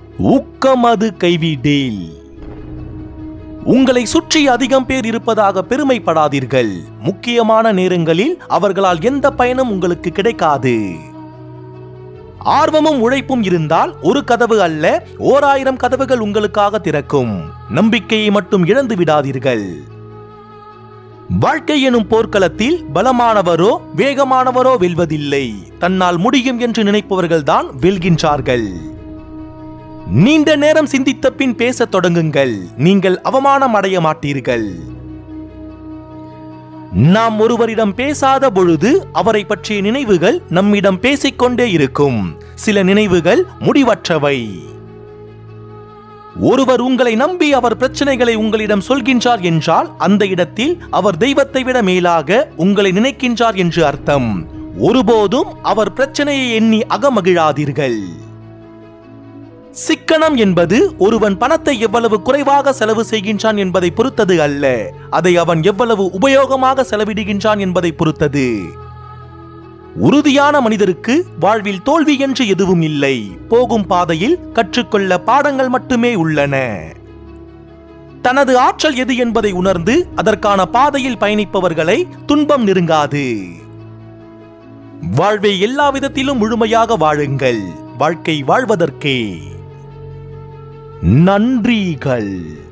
ஊக்கம் அது கைவிடேல் உங்களை சுற்றி அதிகம் பேர் இருப்பதாக பெருமைப்படாதீர்கள் முக்கியமான நேரங்களில் அவர்களால் எந்த பயனும் உங்களுக்கு கிடைக்காது ஆர்வமும் உழைப்பும் இருந்தால் ஒரு கதவு அல்ல ஓர் ஆயிரம் கதவுகள் உங்களுக்காக திறக்கும் நம்பிக்கையை மட்டும் இழந்து விடாதீர்கள் வாழ்க்கை எனும் போர்க்களத்தில் பலமானவரோ வேகமானவரோ வெல்வதில்லை தன்னால் முடியும் என்று நினைப்பவர்கள்தான் வெல்கின்றார்கள் நீண்ட நேரம் சிந்தித்த பின் பேசத் தொடங்குங்கள் நீங்கள் அவமானம் அடைய மாட்டீர்கள் நாம் ஒருவரிடம் பேசாத பொழுது அவரை பற்றிய நினைவுகள் நம்மிடம் பேசிக்கொண்டே இருக்கும் சில நினைவுகள் முடிவற்றவை ஒருவர் உங்களை நம்பி அவர் பிரச்சனைகளை உங்களிடம் சொல்கின்றார் என்றால் அந்த இடத்தில் அவர் தெய்வத்தை விட மேலாக உங்களை நினைக்கின்றார் என்று அர்த்தம் ஒருபோதும் அவர் பிரச்சனையை எண்ணி அகமகிழாதீர்கள் சிக்கனம் என்பது ஒருவன் பணத்தை எவ்வளவு குறைவாக செலவு செய்கின்றான் என்பதை பொறுத்தது அல்ல அதை அவன் எவ்வளவு உபயோகமாக செலவிடுகின்றான் என்பதை பொறுத்தது உறுதியான மனிதருக்கு வாழ்வில் தோல்வி என்று எதுவும் இல்லை போகும் பாதையில் கற்றுக்கொள்ள பாடங்கள் மட்டுமே உள்ளன தனது ஆற்றல் எது என்பதை உணர்ந்து அதற்கான பாதையில் பயணிப்பவர்களை துன்பம் நெருங்காது வாழ்வை எல்லா விதத்திலும் முழுமையாக வாழுங்கள் வாழ்க்கை வாழ்வதற்கே நன்றிகள்